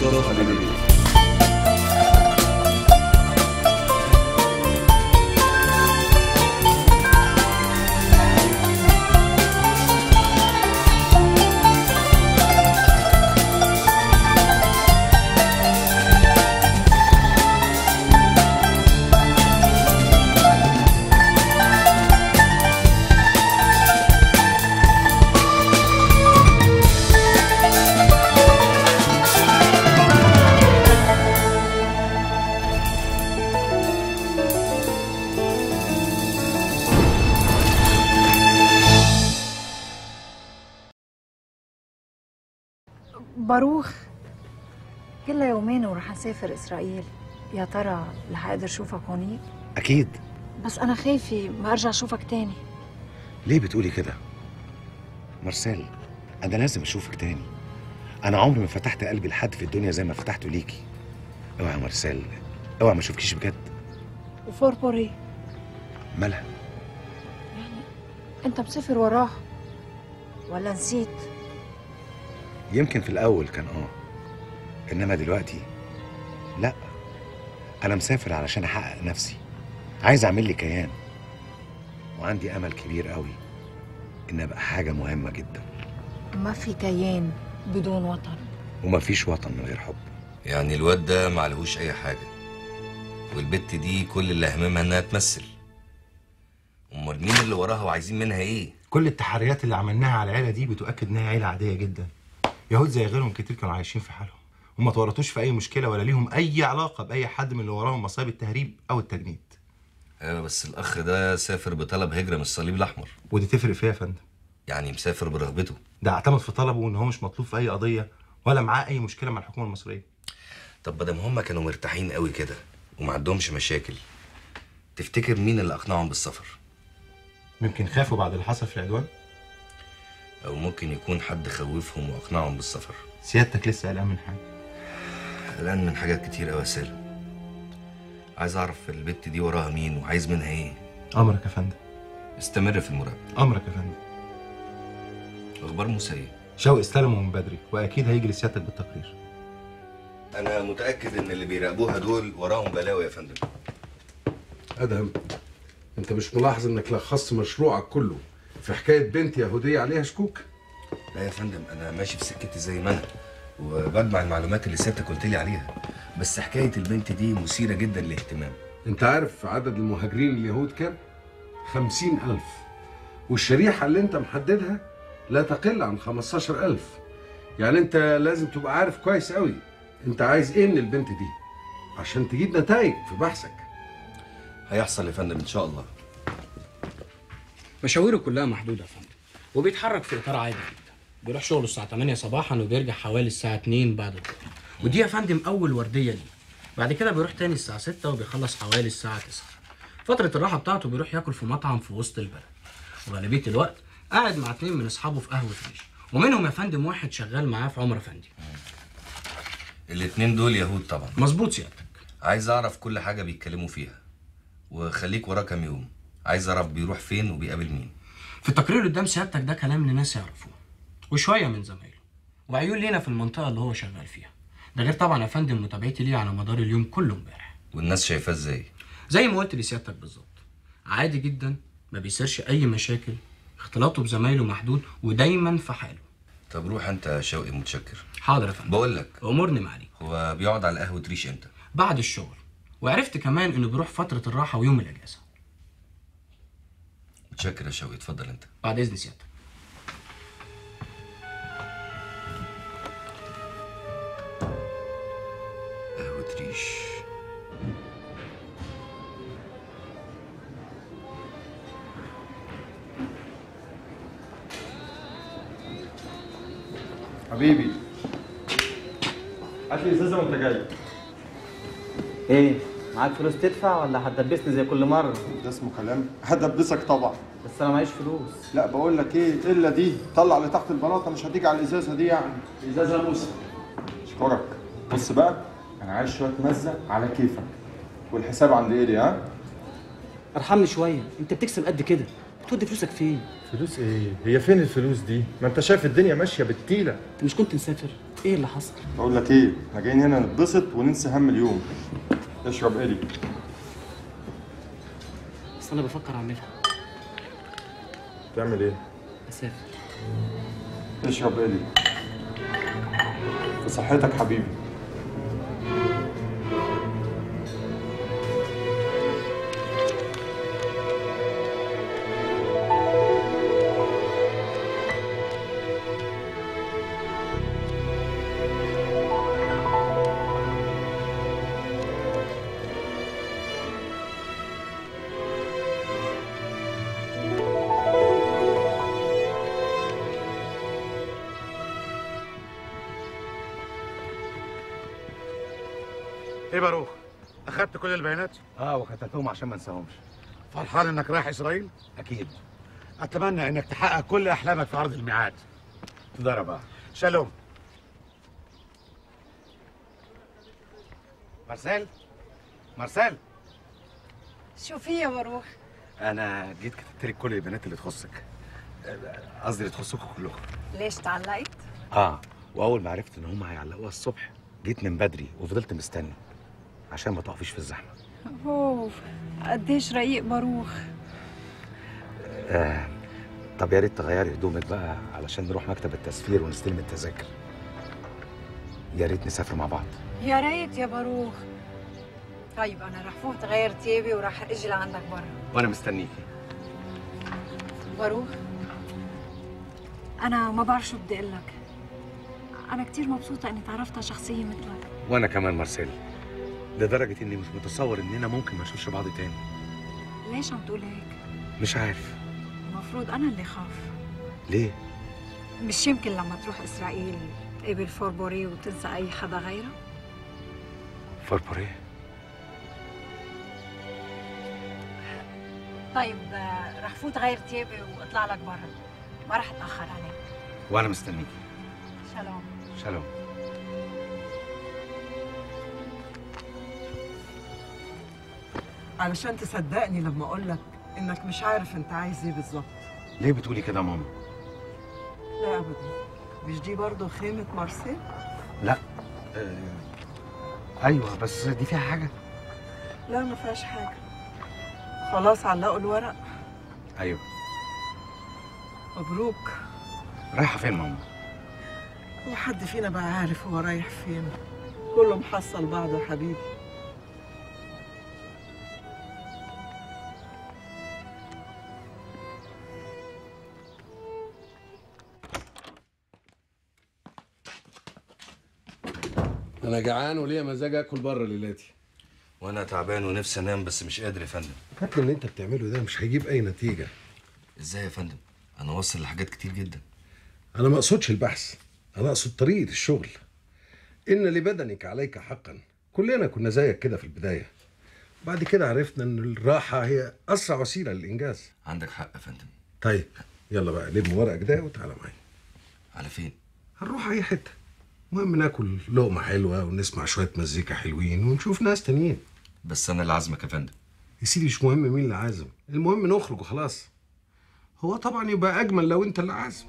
باروخ كلها يومين ورح نسافر اسرائيل يا ترى رح اقدر اشوفك هونيك اكيد بس انا خايفه ما ارجع اشوفك تاني ليه بتقولي كده مارسيل انا لازم اشوفك تاني انا عمري ما فتحت قلبي لحد في الدنيا زي ما فتحته ليكي اوعى يا مارسيل اوعى ما اشوفكيش بجد وفور بوري مالها يعني انت مسافر وراه ولا نسيت يمكن في الاول كان اه انما دلوقتي لا انا مسافر علشان احقق نفسي عايز اعمل لي كيان وعندي امل كبير قوي ان ابقى حاجه مهمه جدا ما في كيان بدون وطن ومفيش وطن من غير حب يعني الواد ده معلهوش اي حاجه والبت دي كل اللي هممها انها تمثل امال مين اللي وراها وعايزين منها ايه كل التحريات اللي عملناها على العيله دي بتؤكد انها عيله عاديه جدا يهود زي غيرهم كتير كانوا عايشين في حالهم وما تورطوش في اي مشكله ولا ليهم اي علاقه باي حد من اللي وراهم مصايب التهريب او التجنيد ايوه بس الاخ ده سافر بطلب هجره من الصليب الاحمر ودي تفرق فيها يا فندم يعني مسافر برغبته ده اعتمد في طلبه ان هو مش مطلوب في اي قضيه ولا معاه اي مشكله مع الحكومه المصريه طب بدل هم كانوا مرتاحين قوي كده وما عندهمش مشاكل تفتكر مين اللي اقنعهم بالسفر يمكن خافوا بعد اللي حصل في العدوان او ممكن يكون حد خوفهم واقنعهم بالسفر سيادتك لسه قلقان من حاجه قلقان من حاجات كتير قوي يا سالم عايز اعرف البت دي وراها مين وعايز منها ايه امرك يا فندم استمر في المراقبه امرك يا فندم اخبار موسى ايه شوقي استلمه من بدري واكيد هيجي لسيادتك بالتقرير انا متاكد ان اللي بيراقبوها دول وراهم بلاوي يا فندم ادهم انت مش ملاحظ انك لخصت مشروعك كله في حكايه بنت يهوديه عليها شكوك لا يا فندم انا ماشي في سكتي زي ما انا وبجمع المعلومات اللي سيادتك قلت لي عليها بس حكايه البنت دي مثيره جدا للاهتمام انت عارف عدد المهاجرين اليهود كام خمسين ألف والشريحة اللي انت محددها لا تقل عن خمستاشر ألف يعني انت لازم تبقى عارف كويس قوي انت عايز ايه من البنت دي عشان تجيب نتائج في بحثك هيحصل يا فندم ان شاء الله مشاويره كلها محدوده يا فندم وبيتحرك في اطار عادي جدا بيروح شغله الساعه 8 صباحا وبيرجع حوالي الساعه 2 بعد الظهر ودي يا فندم اول ورديه ليه بعد كده بيروح تاني الساعه 6 وبيخلص حوالي الساعه 9 فتره الراحه بتاعته بيروح ياكل في مطعم في وسط البلد وغالبيه الوقت قاعد مع اتنين من اصحابه في قهوه ريش ومنهم يا فندم واحد شغال معاه في عمر افندي الاتنين دول يهود طبعا مظبوط سيادتك عايز اعرف كل حاجه بيتكلموا فيها وخليك وراه كام يوم عايز اعرف بيروح فين وبيقابل مين في التقرير اللي قدام سيادتك ده كلام لناس يعرفوه وشويه من زمايله وعيون لينا في المنطقه اللي هو شغال فيها ده غير طبعا يا فندم متابعتي ليه على مدار اليوم كله امبارح والناس شايفاه ازاي زي ما قلت لسيادتك بالظبط عادي جدا ما بيصيرش اي مشاكل اختلاطه بزمايله محدود ودايما في حاله طب روح انت يا شوقي متشكر حاضر يا فندم بقول لك امورني معاليك هو بيقعد على قهوه ريش امتى بعد الشغل وعرفت كمان انه بيروح فتره الراحه ويوم الاجازه متشكر يا شوقي اتفضل انت بعد اذن سيادتك قهوه ريش حبيبي هات لي ازازه وانت جاي ايه معاك فلوس تدفع ولا هتدبسني زي كل مره ده اسمه كلام هدبسك طبعا بس انا معيش فلوس لا بقول لك ايه الا دي طلع اللي تحت البلاطه مش هتيجي على الازازه دي يعني ازازه موسى اشكرك بص بقى انا عايز شويه مزه على كيفك والحساب عند ايدي ها ارحمني شويه انت بتكسب قد كده تودي فلوسك فين فلوس ايه هي فين الفلوس دي ما انت شايف الدنيا ماشيه بالتيله انت مش كنت مسافر ايه اللي حصل بقول لك ايه احنا جايين هنا نتبسط وننسى هم اليوم اشرب الي بس انا بفكر اعملها تعمل ايه اسافر اشرب الي في صحتك حبيبي ايه باروخ اخدت كل البيانات اه وكتبتهم عشان ما انساهمش فرحان انك رايح اسرائيل اكيد اتمنى انك تحقق كل احلامك في عرض الميعاد تدرب بقى شالوم مارسيل مارسيل شو في يا باروخ انا جيت كتبت لك كل البنات اللي تخصك آه، قصدي اللي تخصكم كلكم ليش تعلقت؟ اه واول ما عرفت ان هم هيعلقوها الصبح جيت من بدري وفضلت مستني عشان ما تقفيش في الزحمه اوف قديش رقيق باروخ آه. طب يا ريت تغيري هدومك بقى علشان نروح مكتب التسفير ونستلم التذاكر يا ريت نسافر مع بعض يا ريت يا باروخ طيب انا رح فوت غير تيابي وراح اجي لعندك برا وانا مستنيكي باروخ انا ما بعرف شو بدي اقول لك انا كثير مبسوطه اني تعرفت على شخصيه مثلك وانا كمان مارسيل لدرجه اني مش متصور اننا ممكن ما نشوفش بعض تاني ليش عم تقول هيك مش عارف المفروض انا اللي خاف ليه مش يمكن لما تروح اسرائيل تقابل فوربوري وتنسى اي حدا غيره فربوريه طيب آه، رح فوت غير تيابي واطلع لك برا ما رح اتاخر عليك وانا مستنيكي سلام سلام علشان تصدقني لما اقول لك انك مش عارف انت عايز ايه بالظبط ليه بتقولي كده يا ماما لا ابدا مش دي برضه خيمه مارسيل لا آه. ايوه بس دي فيها حاجه لا ما فيهاش حاجه خلاص علقوا الورق ايوه مبروك رايحه فين ماما هو حد فينا بقى عارف هو رايح فين كله محصل بعضه يا حبيبي انا جعان وليا مزاج اكل بره ليلاتي وانا تعبان ونفسي انام بس مش قادر يا فندم فاكر اللي انت بتعمله ده مش هيجيب اي نتيجه ازاي يا فندم انا واصل لحاجات كتير جدا انا ما اقصدش البحث انا اقصد طريقه الشغل ان لبدنك عليك حقا كلنا كنا زيك كده في البدايه بعد كده عرفنا ان الراحه هي اسرع وسيله للانجاز عندك حق يا فندم طيب يلا بقى لم ورقك ده وتعالى معايا على فين هنروح اي حته المهم ناكل لقمه حلوه ونسمع شويه مزيكا حلوين ونشوف ناس تانيين بس انا اللي عازمك يا فندم يا سيدي مش مهم مين اللي عازم المهم نخرج وخلاص هو طبعا يبقى اجمل لو انت اللي عازم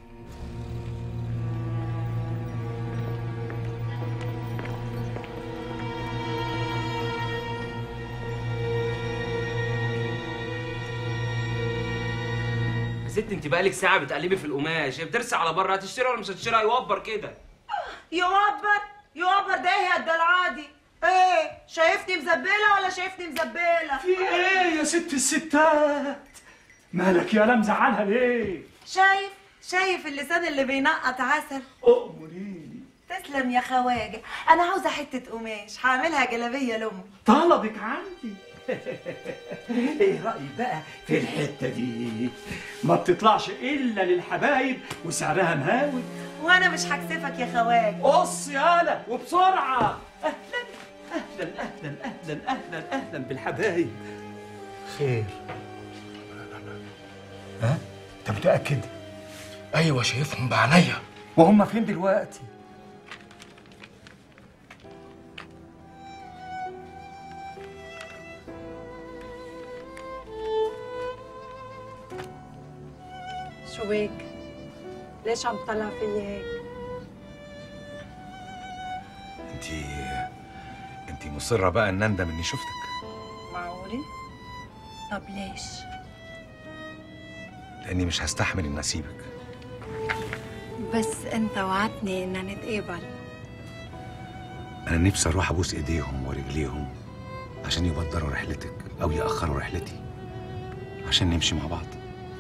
يا ست انت بقالك ساعة بتقلبي في القماش بترسي على بره هتشتري ولا مش هتشتري هيوبر كده يوبر يوبر ده ايه يا الدلعادي ايه شايفني مزبله ولا شايفني مزبله في ايه يا ست الستات مالك يا مزعلها ليه شايف شايف اللسان اللي بينقط عسل أؤمريني تسلم يا خواجه انا عاوزه حته قماش هعملها جلابيه لامي طلبك عندي ايه رأيك بقى في الحتة دي ما بتطلعش إلا للحبايب وسعرها مهاوي وانا مش هكسفك يا خواجه قص يالا وبسرعة أهلا أهلا أهلا أهلا أهلا أهلا بالحبايب خير ها انت متاكد أيوة شايفهم بعينيا وهم فين دلوقتي؟ جواك ليش عم تطلع فيي هيك انت انت مصره بقى ان اندم اني شفتك معقولة؟ طب ليش؟ لاني مش هستحمل اني اسيبك بس انت وعدتني اننا نتقابل انا نفسي اروح ابوس ايديهم ورجليهم عشان يبدروا رحلتك او ياخروا رحلتي عشان نمشي مع بعض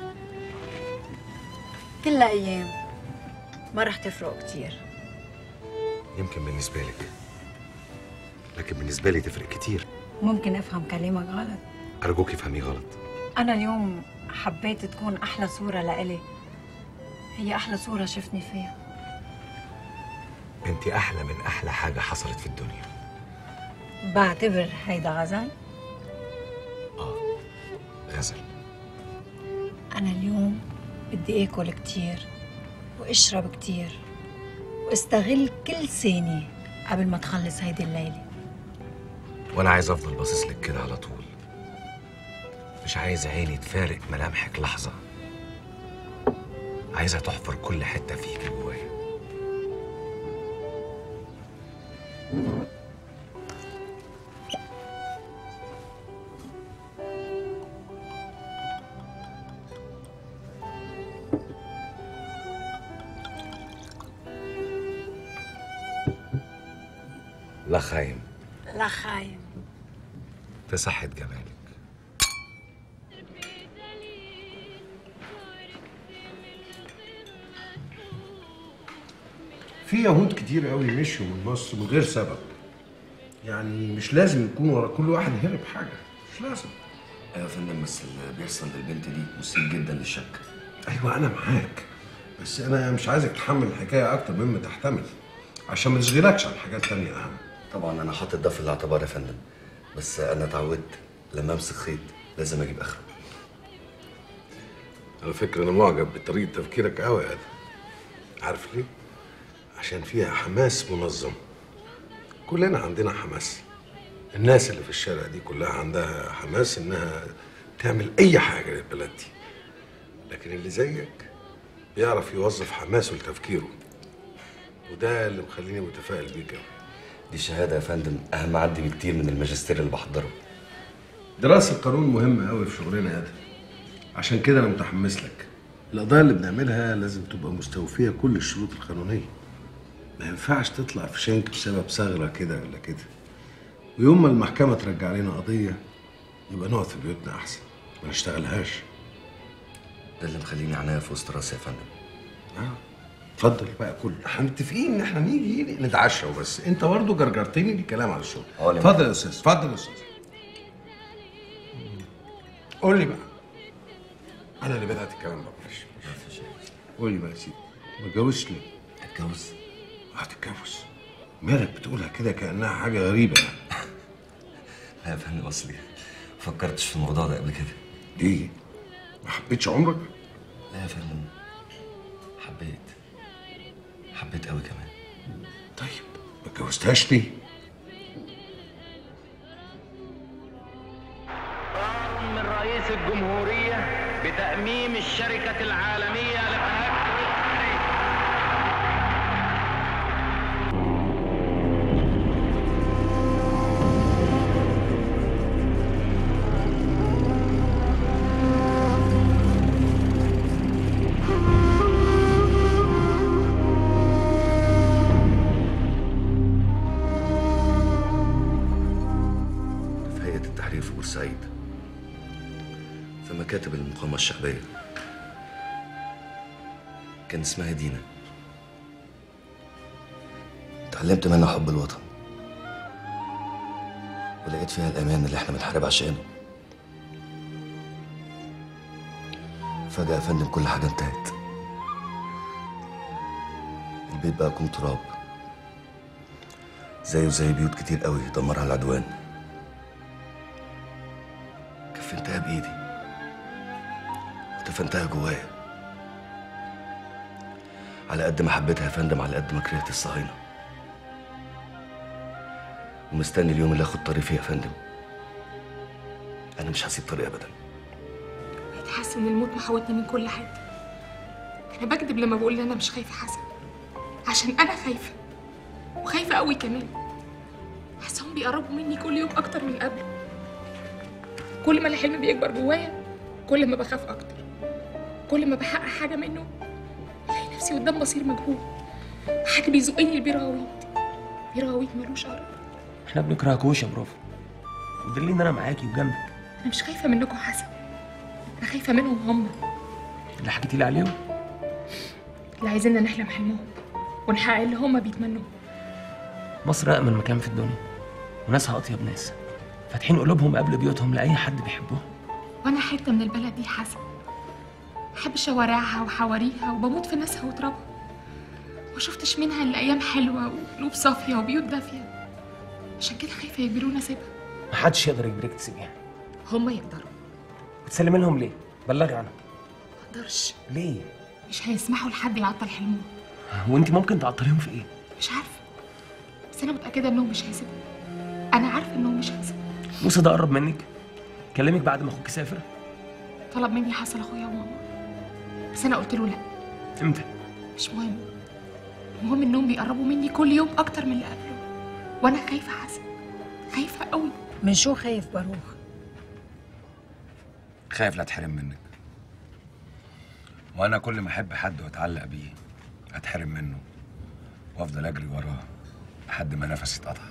كلها ايام ما رح تفرق كتير يمكن بالنسبه لك لكن بالنسبه لي تفرق كتير ممكن افهم كلامك غلط ارجوك افهمي غلط انا اليوم حبيت تكون احلى صورة لإلي هي احلى صورة شفتني فيها انت احلى من احلى حاجه حصلت في الدنيا بعتبر هيدا غزل غزل أنا اليوم بدي آكل كتير وأشرب كتير واستغل كل ثانية قبل ما تخلص هيدي الليلة وانا عايز افضل باصص لك كده على طول مش عايز عيني تفارق ملامحك لحظه عايزها تحفر كل حته فيك جوايا لا خايم لا خايم في صحة جمالك في يهود كتير قوي مشوا من مصر من غير سبب يعني مش لازم يكون ورا كل واحد هرب حاجه مش لازم ايوه يا فندم بس اللي بيحصل للبنت دي مثير جدا للشك ايوه انا معاك بس انا مش عايزك تحمل الحكايه اكتر مما تحتمل عشان ما تشغلكش عن حاجات تانية اهم طبعا انا حاطط ده في الاعتبار يا فندم بس انا اتعودت لما امسك خيط لازم اجيب اخره على فكره انا معجب بطريقه تفكيرك قوي يا ادم عارف ليه عشان فيها حماس منظم كلنا عندنا حماس الناس اللي في الشارع دي كلها عندها حماس انها تعمل اي حاجه للبلد دي لكن اللي زيك بيعرف يوظف حماسه لتفكيره وده اللي مخليني متفائل بيك قوي دي شهاده يا فندم اهم عندي بكتير من الماجستير اللي بحضره دراسة القانون مهمة قوي في شغلنا يا ادم عشان كده انا متحمس لك القضايا اللي بنعملها لازم تبقى مستوفية كل الشروط القانونية ما ينفعش تطلع في شنك بسبب ثغرة كده ولا كده ويوم ما المحكمة ترجع لنا قضية يبقى نقعد في بيوتنا أحسن ما نشتغلهاش ده اللي مخليني عناية في وسط راسي يا فندم اه اتفضل بقى كل احنا متفقين ان احنا نيجي نتعشى وبس انت برضه جرجرتني بالكلام على الشغل اه ليه؟ اتفضل يا استاذ اتفضل يا استاذ قول لي بقى انا اللي بدات الكلام بقى معلش قول لي بقى يا سيدي ما اتجوزش ليه؟ اتجوز هتتجوز مالك بتقولها كده كانها حاجه غريبه يعني لا يا فندم اصلي فكرتش في الموضوع ده قبل كده ليه؟ ما حبيتش عمرك؟ لا يا فندم حبيت حبيت قوي كمان طيب ما اتجوزتهاش ليه؟ من رئيس الجمهورية بتأميم الشركة العالمية للأكل في هيئة التحرير في بورسعيد في مكاتب المقاومة الشعبية كان اسمها دينا اتعلمت منها حب الوطن ولقيت فيها الأمان اللي احنا بنحارب عشانه فجأة يا فندم كل حاجة انتهت البيت بقى كوم تراب زيه زي بيوت كتير قوي دمرها العدوان كفنتها بإيدي ودفنتها جوايا على قد ما حبيتها يا فندم على قد ما كرهت الصهاينة ومستني اليوم اللي اخد طريق فيه يا فندم انا مش هسيب طريقي ابدا بقيت حاسه ان الموت محوطنا من كل حته انا بكذب لما بقول ان انا مش خايفه حسن عشان انا خايفه وخايفه قوي كمان حاسهم بيقربوا مني كل يوم اكتر من قبل كل ما الحلم بيكبر جوايا كل ما بخاف اكتر كل ما بحقق حاجه منه الاقي نفسي قدام مصير مجهول حاجه بيزقني لبير غويط بير غويط ملوش قرار احنا بنكرهكوش يا برافو ودليل ان انا معاكي وجنبك انا مش خايفه منكم حسن انا خايفه منهم هم اللي حكيتي لي عليهم اللي عايزيننا نحلم حلمهم ونحقق اللي هم بيتمنوه مصر أأمن مكان في الدنيا وناسها أطيب ناس فاتحين قلوبهم قبل بيوتهم لأي حد بيحبهم وانا حته من البلد دي حسن بحب شوارعها وحواريها وبموت في ناسها وترابها ما شفتش منها الا ايام حلوه وقلوب صافيه وبيوت دافيه عشان كده خايفه يجبرونا اسيبها محدش يقدر يجبرك تسيبيها هم يقدروا بتسلمي لهم ليه؟ بلغي عنهم ما اقدرش ليه؟ مش هيسمحوا لحد يعطل حلمهم وانت ممكن تعطليهم في ايه؟ مش عارفه بس انا متاكده انهم مش هيسيبوا انا عارفه انهم مش هيسيبوا موسى ده قرب منك كلمك بعد ما اخوك سافر طلب مني حصل اخويا وماما بس انا قلت له لا امتى؟ مش مهم المهم انهم بيقربوا مني كل يوم اكتر من اللي قبله وانا خايفه حسن خايفه قوي من شو خايف باروخ خايف لا اتحرم منك وانا كل ما احب حد واتعلق بيه اتحرم منه وافضل اجري وراه لحد ما نفسي اتقطع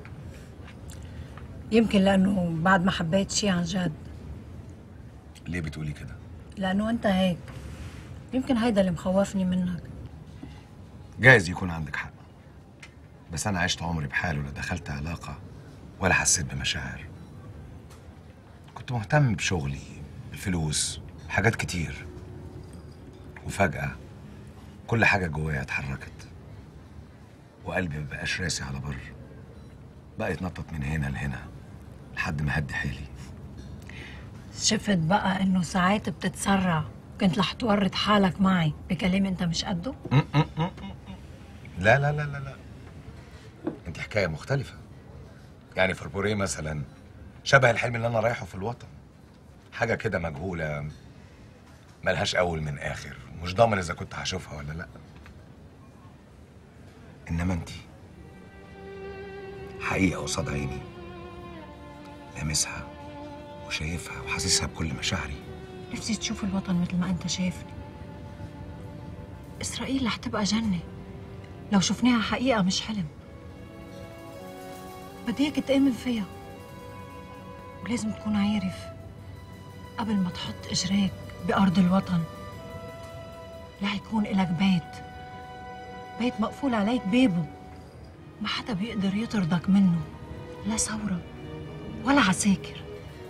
يمكن لانه بعد ما حبيت شي عن جد ليه بتقولي كده لانه انت هيك يمكن هيدا اللي مخوفني منك جايز يكون عندك حق بس انا عشت عمري بحالي ولا دخلت علاقه ولا حسيت بمشاعر كنت مهتم بشغلي بالفلوس حاجات كتير وفجأة كل حاجة جوايا اتحركت وقلبي مبقاش راسي على بر بقى يتنطط من هنا لهنا لحد ما هدي حيلي شفت بقى انه ساعات بتتسرع كنت رح تورط حالك معي بكلام انت مش قده لا لا لا لا لا انت حكايه مختلفه يعني فربوريه مثلا شبه الحلم اللي انا رايحه في الوطن حاجه كده مجهوله ملهاش اول من اخر مش ضامن اذا كنت هشوفها ولا لا انما انت حقيقه قصاد عيني لامسها وشايفها وحاسسها بكل مشاعري نفسي تشوف الوطن مثل ما انت شايفني اسرائيل رح تبقى جنة لو شفناها حقيقة مش حلم بدي اياك تآمن فيها ولازم تكون عارف قبل ما تحط اجريك بأرض الوطن رح يكون إلك بيت بيت مقفول عليك بابه ما حدا بيقدر يطردك منه لا ثورة ولا عساكر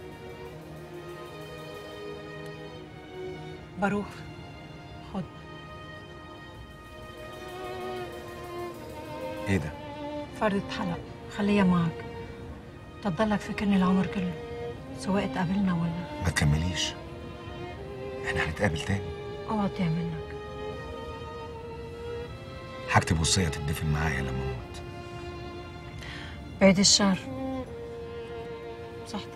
باروخ خد ايه ده فردة حلق خليها معك تضلك فكرني العمر كله سواء اتقابلنا ولا ما تكمليش احنا هنتقابل تاني اوعى تعمل منك هكتب وصيه تدفن معايا لما اموت بعيد الشر صحتك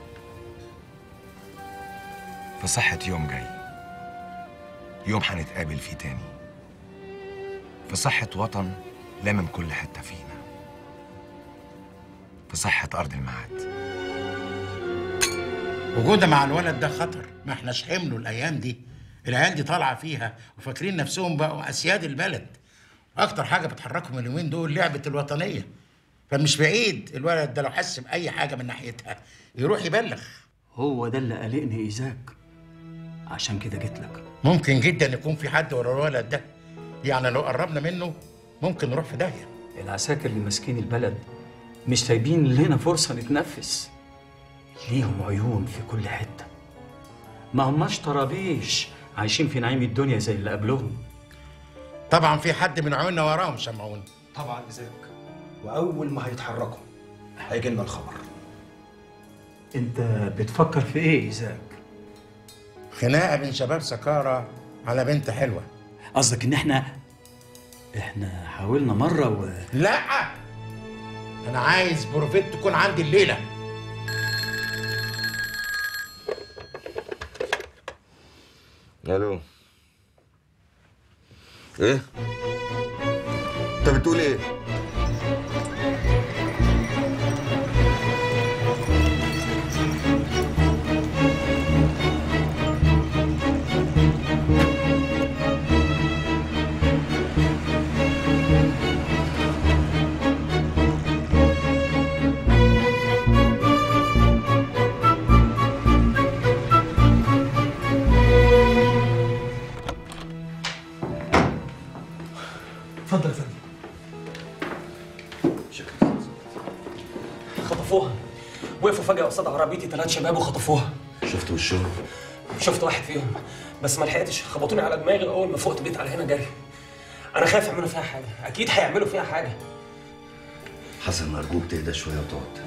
في صحة يوم جاي يوم هنتقابل فيه تاني في صحة وطن لامم كل حتة فينا في صحة أرض الميعاد وجودها مع الولد ده خطر ما احناش حمله الايام دي العيال دي طالعه فيها وفاكرين نفسهم بقوا اسياد البلد اكتر حاجه بتحركهم اليومين دول لعبه الوطنيه فمش بعيد الولد ده لو حس باي حاجه من ناحيتها يروح يبلغ هو ده اللي قلقني ايزاك عشان كده جيت لك ممكن جدا يكون في حد ورا الولد ده يعني لو قربنا منه ممكن نروح في داهيه العساكر اللي ماسكين البلد مش سايبين لنا فرصه نتنفس ليهم عيون في كل حته ما هماش طرابيش عايشين في نعيم الدنيا زي اللي قبلهم طبعا في حد من عيوننا وراهم سمعونا طبعا إزاك وأول ما هيتحركوا هيجي لنا الخبر انت بتفكر في ايه ايزاك خناقه بين شباب سكاره على بنت حلوه قصدك ان احنا احنا حاولنا مره و لا انا عايز بروفيت تكون عندي الليله الو ايه انت بتقول ايه اتفضل يا فندم خطفوها وقفوا فجأة قصاد عربيتي ثلاث شباب وخطفوها شفت وشهم شفت واحد فيهم بس ما لحقتش خبطوني على دماغي اول ما فقت جيت على هنا جري انا خايف يعملوا فيها حاجه اكيد هيعملوا فيها حاجه حسن ارجوك تهدى شويه وتقعد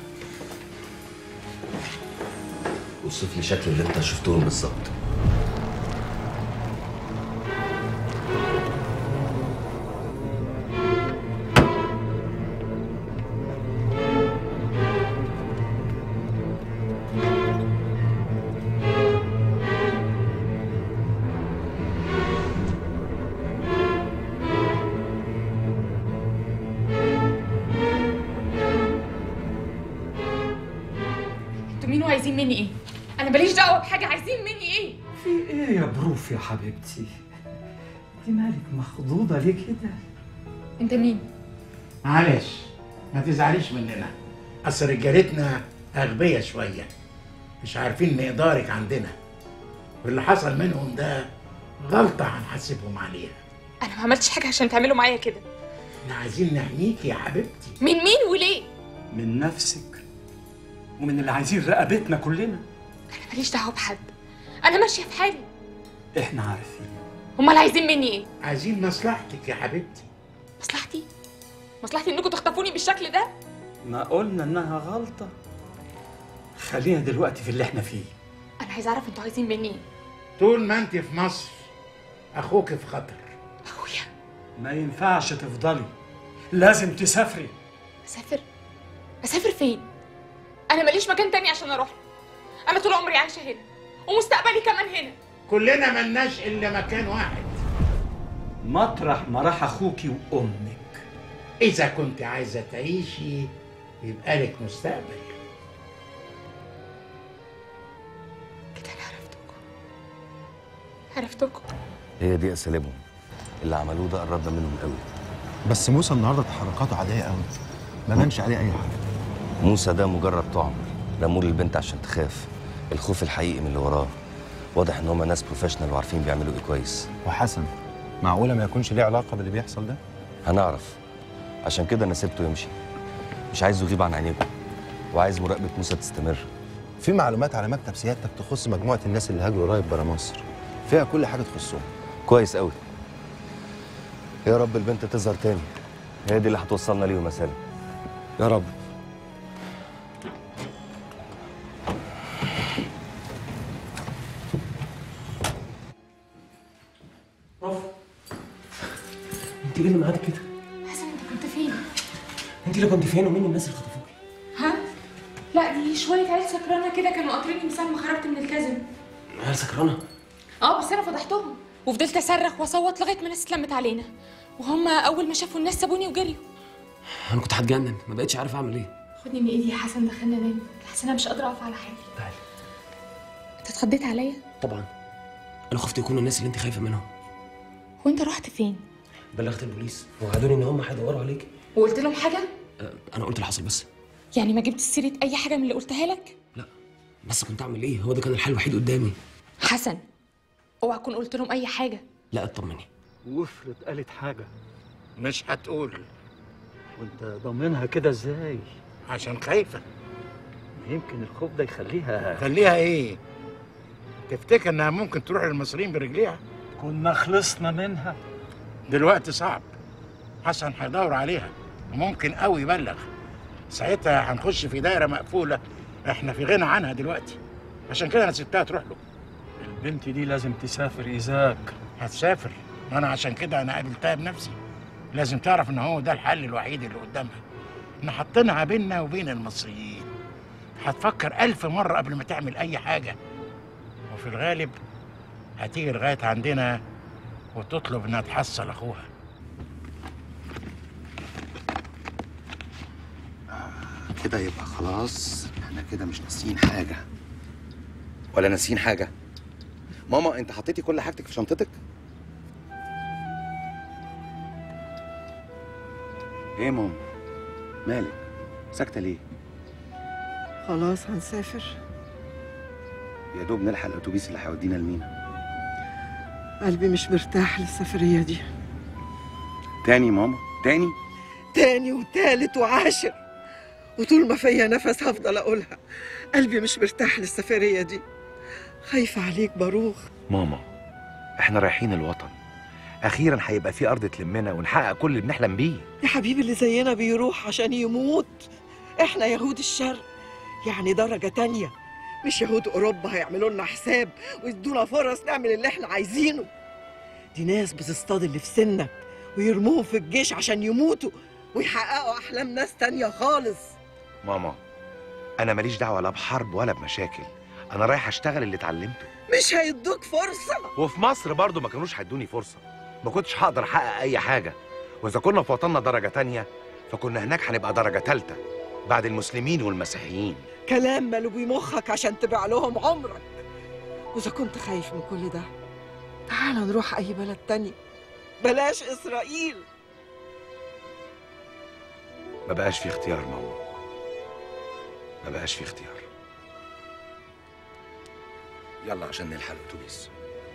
وصف لي شكل اللي انت شفتهم بالظبط انتوا مين وعايزين مني ايه؟ انا ماليش دعوه بحاجه عايزين مني ايه؟ في ايه يا بروف يا حبيبتي انت مالك مخضوضه ليه كده انت مين؟ معلش ما تزعليش مننا اصل رجالتنا اغبياء شويه مش عارفين مقدارك عندنا واللي حصل منهم ده غلطه هنحاسبهم عليها انا ما عملتش حاجه عشان تعملوا معايا كده احنا عايزين نحميكي يا حبيبتي من مين وليه؟ من نفسك ومن اللي عايزين رقبتنا كلنا انا ماليش دعوه بحد انا ماشيه في حالي احنا عارفين امال عايزين مني ايه؟ عايزين مصلحتك يا حبيبتي مصلحتي؟ مصلحتي انكم تخطفوني بالشكل ده؟ ما قلنا انها غلطه خلينا دلوقتي في اللي احنا فيه انا عايزه اعرف انتوا عايزين مني ايه؟ طول ما انت في مصر اخوك في خطر ما ينفعش تفضلي لازم تسافري اسافر؟ اسافر فين؟ انا ماليش مكان تاني عشان اروح له. انا طول عمري عايشه هنا ومستقبلي كمان هنا كلنا ملناش الا مكان واحد مطرح ما راح اخوكي وامك اذا كنت عايزه تعيشي يبقى لك مستقبل عرفتكم هي دي اساليبهم اللي عملوه ده قربنا منهم قوي بس موسى النهارده تحركاته عاديه قوي ما بانش عليه اي حاجه موسى ده مجرد طعم رموه للبنت عشان تخاف الخوف الحقيقي من اللي وراه واضح ان هم ناس بروفيشنال وعارفين بيعملوا ايه كويس وحسن معقوله ما يكونش ليه علاقه باللي بيحصل ده هنعرف عشان كده انا سبته يمشي مش عايزه يغيب عن عينيكم وعايز مراقبه موسى تستمر في معلومات على مكتب سيادتك تخص مجموعه الناس اللي هاجروا قريب برا مصر فيها كل حاجه تخصهم كويس قوي يا رب البنت تظهر تاني هي دي اللي هتوصلنا ليهم يا سالم يا رب انت ايه اللي معاك كده حسن انت كنت فين؟ انت اللي كنت فين ومين الناس اللي خطفوك ها؟ لا دي شويه عيال سكرانه كده كانوا قاطريني من ساعه ما خرجت من الكازينو عيال سكرانه اه بس انا فضحتهم وفضلت اصرخ واصوت لغايه ما الناس اتلمت علينا وهم اول ما شافوا الناس سابوني وجريوا انا كنت هتجنن ما بقتش عارف اعمل ايه خدني من ايدي يا حسن دخلنا نام حسن انا مش قادره اقف على حالي تعالي انت اتخضيت عليا طبعا انا خفت يكونوا الناس اللي انت خايفه منهم هو انت رحت فين بلغت البوليس ووعدوني ان هم هيدوروا عليك وقلت لهم حاجه أه، انا قلت اللي حصل بس يعني ما جبت سيره اي حاجه من اللي قلتها لك بس كنت اعمل ايه هو ده كان الحل الوحيد قدامي حسن اوعى اكون قلت لهم اي حاجه لا اطمني وافرض قالت حاجه مش هتقول وانت ضامنها كده ازاي عشان خايفه يمكن الخوف ده يخليها خليها ايه تفتكر انها ممكن تروح للمصريين برجليها كنا خلصنا منها دلوقتي صعب حسن هيدور عليها وممكن قوي يبلغ ساعتها هنخش في دايره مقفوله احنا في غنى عنها دلوقتي عشان كده انا سبتها تروح له البنت دي لازم تسافر ايزاك هتسافر وانا عشان كده انا قابلتها بنفسي لازم تعرف ان هو ده الحل الوحيد اللي قدامها احنا حاطينها بيننا وبين المصريين هتفكر ألف مرة قبل ما تعمل أي حاجة وفي الغالب هتيجي لغاية عندنا وتطلب انها تحصل اخوها كده يبقى خلاص احنا كده مش ناسيين حاجة ولا ناسيين حاجة ماما انت حطيتي كل حاجتك في شنطتك؟ ايه يا ماما؟ مالك؟ ساكتة ليه؟ خلاص هنسافر يا دوب نلحق الاتوبيس اللي هيودينا المينا قلبي مش مرتاح للسفرية دي تاني يا ماما تاني تاني وتالت وعاشر وطول ما فيا نفس هفضل أقولها قلبي مش مرتاح للسفرية دي خايفة عليك باروخ ماما احنا رايحين الوطن اخيرا هيبقى في ارض تلمنا ونحقق كل اللي بنحلم بيه يا حبيبي اللي زينا بيروح عشان يموت احنا يهود الشرق يعني درجة تانية مش يهود أوروبا هيعملوا لنا حساب ويدونا فرص نعمل اللي احنا عايزينه دي ناس بتصطاد اللي في سنك ويرموهم في الجيش عشان يموتوا ويحققوا أحلام ناس تانية خالص ماما انا ماليش دعوه لا بحرب ولا بمشاكل انا رايح اشتغل اللي اتعلمته مش هيدوك فرصة وفي مصر برضو ما كانوش هيدوني فرصة ما كنتش هقدر احقق اي حاجة واذا كنا في وطننا درجة تانية فكنا هناك هنبقى درجة تالتة بعد المسلمين والمسيحيين كلام ملوي مخك عشان تبيع لهم عمرك وإذا كنت خايف من كل ده تعال نروح أي بلد تاني بلاش إسرائيل ما بقاش في اختيار ماما ما بقاش في اختيار يلا عشان نلحق الاتوبيس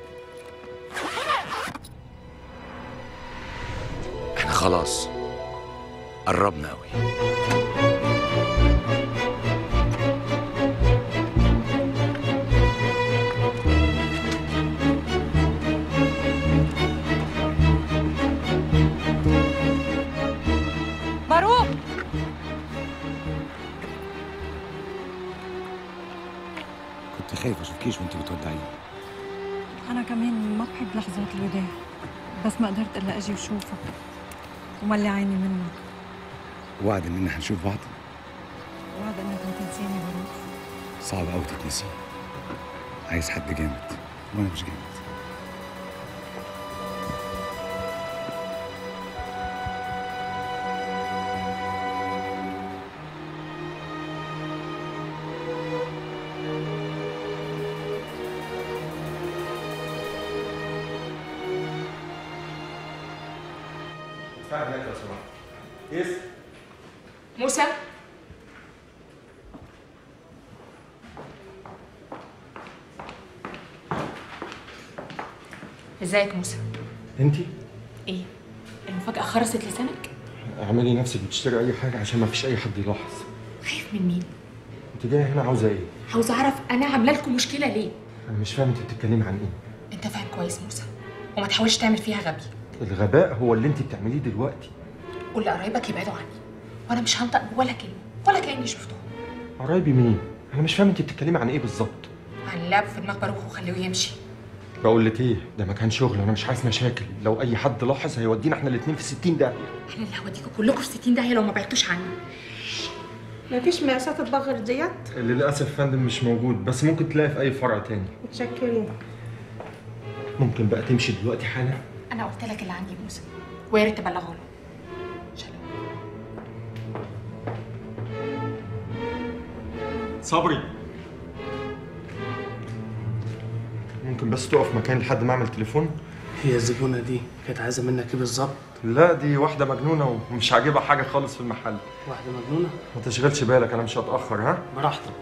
احنا خلاص قربنا قوي باروك كنت خايف اشوفكيش وانت بتودعيني أنا كمان ما بحب لحظات الوداع بس ما قدرت إلا أجي وشوفك وملي عيني منك وعد اننا هنشوف بعض وعد إنك ما تنسيني باروك صعب قوي تتنسي عايز حد جامد وانا مش جامد ادفع هناك لو سمحت يس موسى ازيك موسى انت ايه المفاجأة خرست لسانك اعملي نفسك بتشتري اي حاجه عشان ما فيش اي حد يلاحظ خايف من مين انت جايه هنا عاوزه ايه عاوزة اعرف انا عاملة لكم مشكلة ليه انا مش فاهم انت بتتكلمي عن ايه انت فاهم كويس موسى وما تحاولش تعمل فيها غبي الغباء هو اللي انت بتعمليه دلوقتي قول لقرايبك يبعدوا عني وانا مش هنطق ولا كلمة ولا كأني شفتهم قرايبي مين انا مش فاهم انت بتتكلمي عن ايه بالظبط عن اللعب في دماغ باروخ وخليه يمشي بقول لك ايه ده مكان شغل انا مش عايز مشاكل لو اي حد لاحظ هيودينا احنا الاثنين في 60 داهيه انا اللي هوديكوا كلكم في 60 داهية لو ما بعدتوش عني مفيش مقاسات البغر ديت للاسف يا فندم مش موجود بس ممكن تلاقي في اي فرع تاني متشكرين ممكن بقى تمشي دلوقتي حالا انا قلت لك اللي عندي موسى ويا ريت تبلغه له صبري ممكن بس تقف مكان لحد ما اعمل تليفون هي الزبونة دي كانت عايزة منك ايه بالظبط؟ لا دي واحدة مجنونة ومش عاجبها حاجة خالص في المحل واحدة مجنونة؟ ما تشغلش بالك أنا مش هتأخر ها؟ براحتك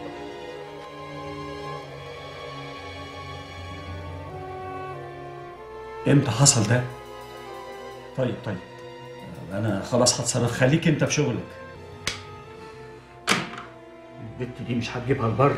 امتى حصل ده؟ طيب طيب انا خلاص هتصرف خليك انت في شغلك البت دي مش هتجيبها البر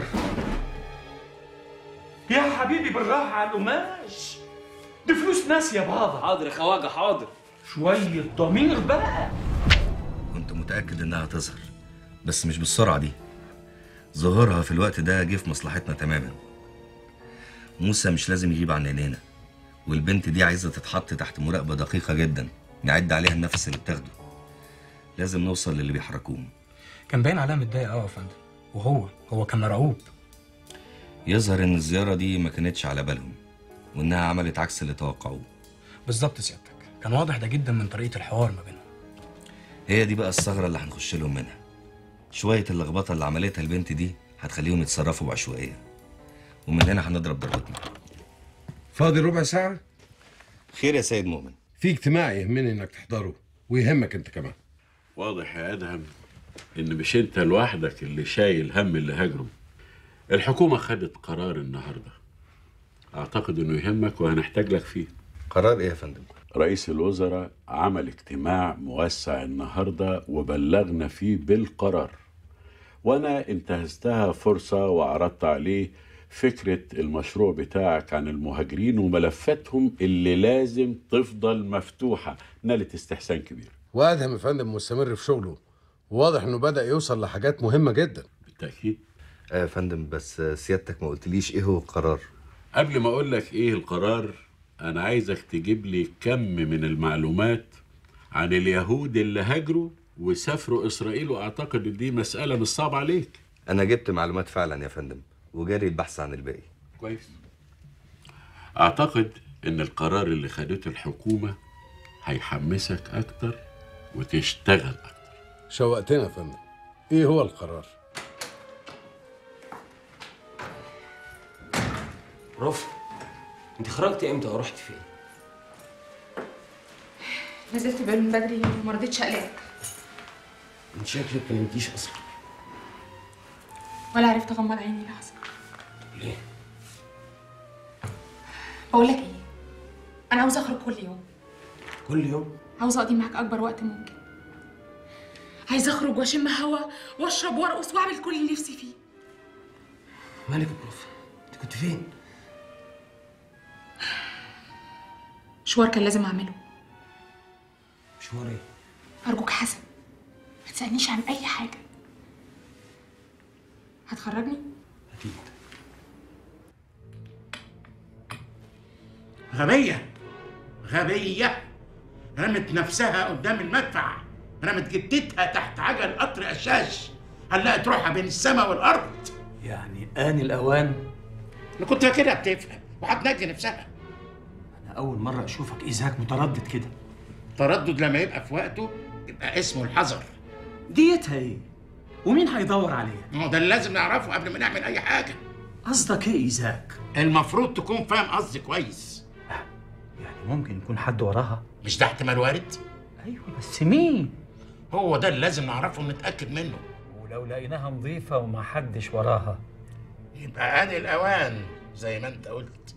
يا حبيبي بالراحه على القماش دي فلوس ناس يا بابا حاضر يا خواجه حاضر شويه ضمير بقى كنت متأكد إنها تظهر بس مش بالسرعة دي ظهورها في الوقت ده جه في مصلحتنا تماما موسى مش لازم يغيب عن عينينا والبنت دي عايزة تتحط تحت مراقبة دقيقة جدا نعد عليها النفس اللي بتاخده لازم نوصل للي بيحركوهم كان باين عليها متضايق قوي يا فندم وهو هو كان مرعوب يظهر إن الزيارة دي ما كانتش على بالهم وإنها عملت عكس اللي توقعوه بالظبط سيادتك كان واضح ده جدا من طريقه الحوار ما بينهم هي دي بقى الثغرة اللي هنخش لهم منها شوية اللخبطة اللي عملتها البنت دي هتخليهم يتصرفوا بعشوائية ومن هنا هنضرب ضربتنا فاضي ربع ساعة؟ خير يا سيد مؤمن في اجتماع يهمني انك تحضره ويهمك انت كمان واضح يا ادهم ان مش انت لوحدك اللي شايل هم اللي هاجروا الحكومه خدت قرار النهارده اعتقد انه يهمك وهنحتاج لك فيه قرار ايه يا فندم رئيس الوزراء عمل اجتماع موسع النهارده وبلغنا فيه بالقرار وانا انتهزتها فرصه وعرضت عليه فكره المشروع بتاعك عن المهاجرين وملفاتهم اللي لازم تفضل مفتوحه نالت استحسان كبير وادهم يا فندم مستمر في شغله واضح انه بدا يوصل لحاجات مهمه جدا بالتاكيد آه يا فندم بس سيادتك ما قلتليش ايه هو القرار قبل ما اقول لك ايه القرار انا عايزك تجيب لي كم من المعلومات عن اليهود اللي هاجروا وسافروا اسرائيل واعتقد ان دي مساله مش صعبه عليك انا جبت معلومات فعلا يا فندم وجاري البحث عن الباقي كويس اعتقد ان القرار اللي خدته الحكومه هيحمسك اكتر وتشتغل اكتر شوقتنا يا فندم ايه هو القرار رفع انت خرجتي امتى ورحت فين نزلت بال من بدري وما رضيتش اقلقك انت شكلك ما نمتيش اصلا ولا عرفت اغمض عيني لحظه ليه بقول لك ايه انا عاوزه اخرج كل يوم كل يوم عاوزه اقضي معاك اكبر وقت ممكن عايزه اخرج واشم هوا واشرب وارقص واعمل كل اللي نفسي فيه مالك يا بروف انت كنت فين مشوار كان لازم اعمله مشوار ايه ارجوك حسن ما تسالنيش عن اي حاجه هتخرجني اكيد غبية غبية رمت نفسها قدام المدفع رمت جدتها تحت عجل قطر قشاش هلقت روحها بين السماء والارض يعني آن الأوان انا كنت كده بتفهم وهتنجي نفسها أنا أول مرة أشوفك إيزاك متردد كده تردد لما يبقى في وقته يبقى اسمه الحذر ديتها إيه؟ ومين هيدور عليها؟ ما هو ده اللي لازم نعرفه قبل ما نعمل اي حاجه قصدك إيه إيزاك؟ المفروض تكون فاهم قصدي كويس يعني ممكن يكون حد وراها؟ مش ده احتمال وارد أيوه بس مين؟ هو ده اللي لازم نعرفه ونتاكد منه ولو لقيناها نظيفة وما حدش وراها يبقى آن الأوان زي ما أنت قلت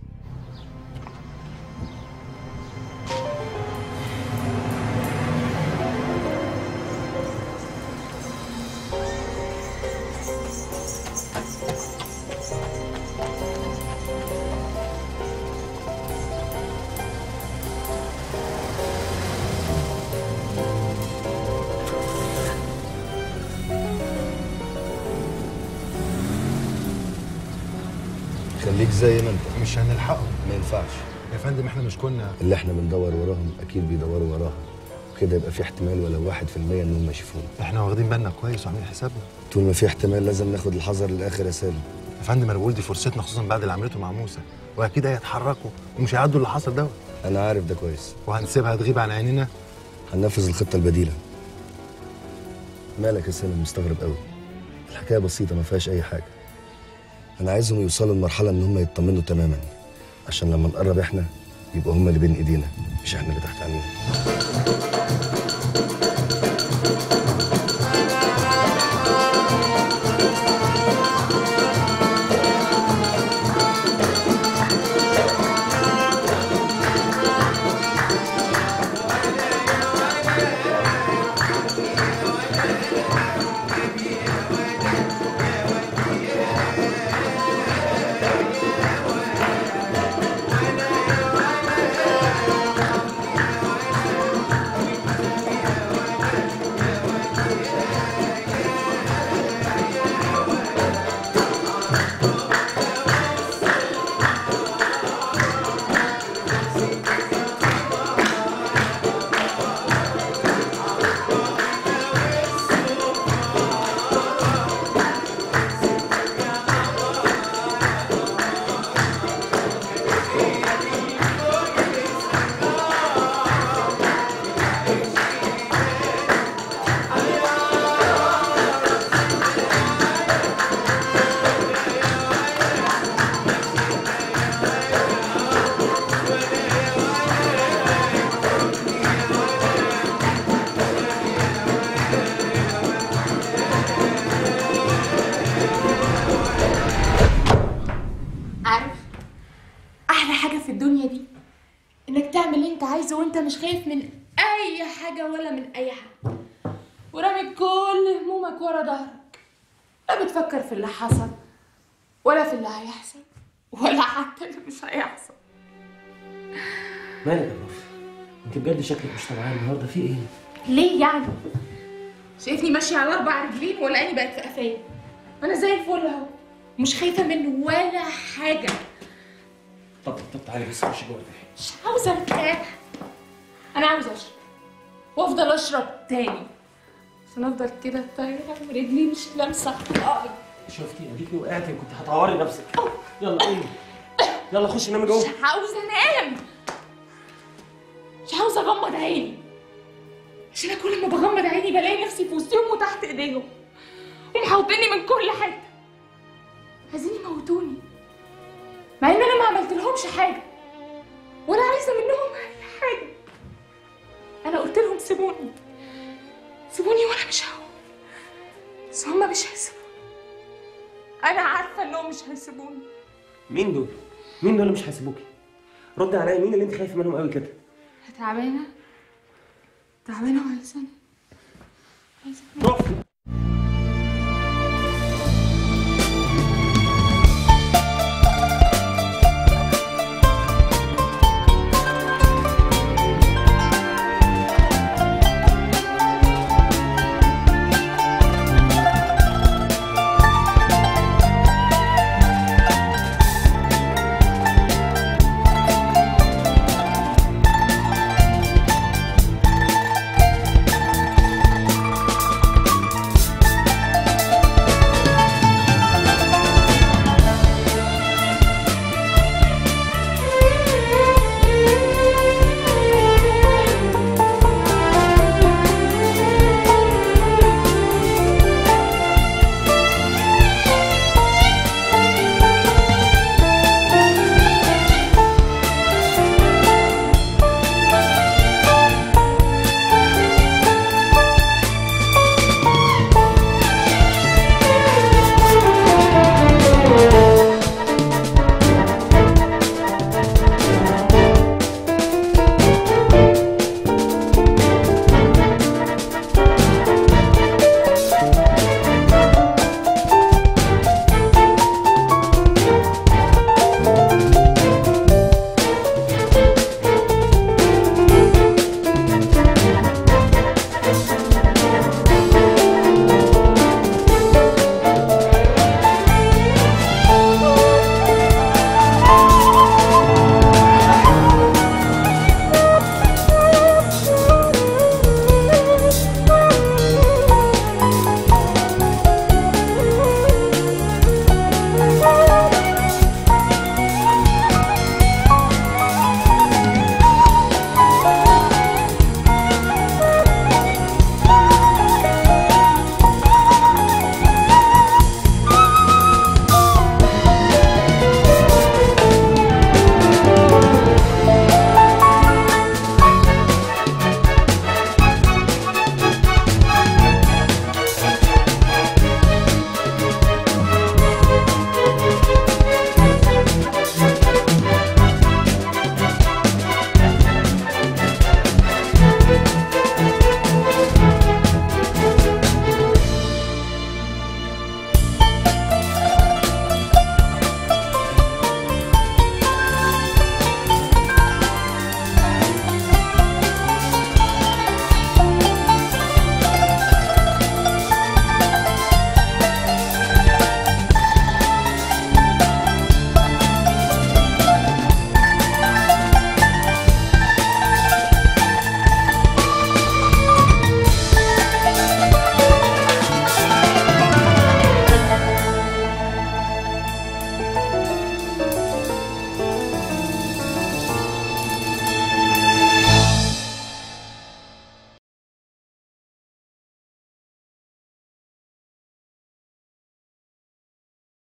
خليك زي ما انت مش هنلحقه ما ينفعش يا فندم احنا مش كنا اللي احنا بندور وراهم اكيد بيدوروا وراها كده يبقى في احتمال ولو واحد في المية انهم يشوفونا احنا واخدين بالنا كويس وعاملين حسابنا طول ما في احتمال لازم ناخد الحذر للاخر يا سالم يا فندم انا بقول دي فرصتنا خصوصا بعد اللي عملته مع موسى واكيد هيتحركوا ومش هيعدوا اللي حصل دوت انا عارف ده كويس وهنسيبها تغيب عن عيننا هننفذ الخطه البديله مالك يا سالم مستغرب قوي الحكايه بسيطه ما فيهاش اي حاجه انا عايزهم يوصلوا لمرحله ان هم يطمنوا تماما عشان لما نقرب احنا يبقى هم اللي بين ايدينا مش احنا اللي تحت عينينا وانت مش خايف من اي حاجه ولا من اي حاجه ورامي كل همومك ورا ظهرك لا بتفكر في اللي حصل ولا في اللي هيحصل ولا حتى اللي مش هيحصل مالك يا نور انت بجد شكلك مش طبيعي النهارده في ايه ليه يعني شايفني ماشيه على اربع رجلين ولا اني بقت في قفايا انا زي الفل اهو مش خايفه منه ولا حاجه طب طب تعالي بس خش جوه ارتاحي مش عاوزه ارتاح انا عاوزه اشرب وافضل اشرب تاني عشان افضل كده طايره ورجلي مش لامسه الارض شفتي اديكي وقعتي وكنت هتعوري نفسك يلا ايه يلا خش نامي جوه مش عاوزه انام مش عاوزه اغمض عيني عشان أنا كل ما بغمض عيني بلاقي نفسي في وسطهم وتحت ايديهم ومحوطيني من كل حته عايزين يموتوني مع ان انا ما عملت لهمش حاجه ولا عايزه منهم اي حاجه انا قلت لهم سيبوني سيبوني وانا مش هقوم بس هما مش هيسيبوني انا عارفه انهم مش هيسيبوني مين دول مين دول اللي مش هيسيبوكي ردي عليا مين اللي انت خايفه منهم قوي كده تعبانه تعبانه وعايزه روح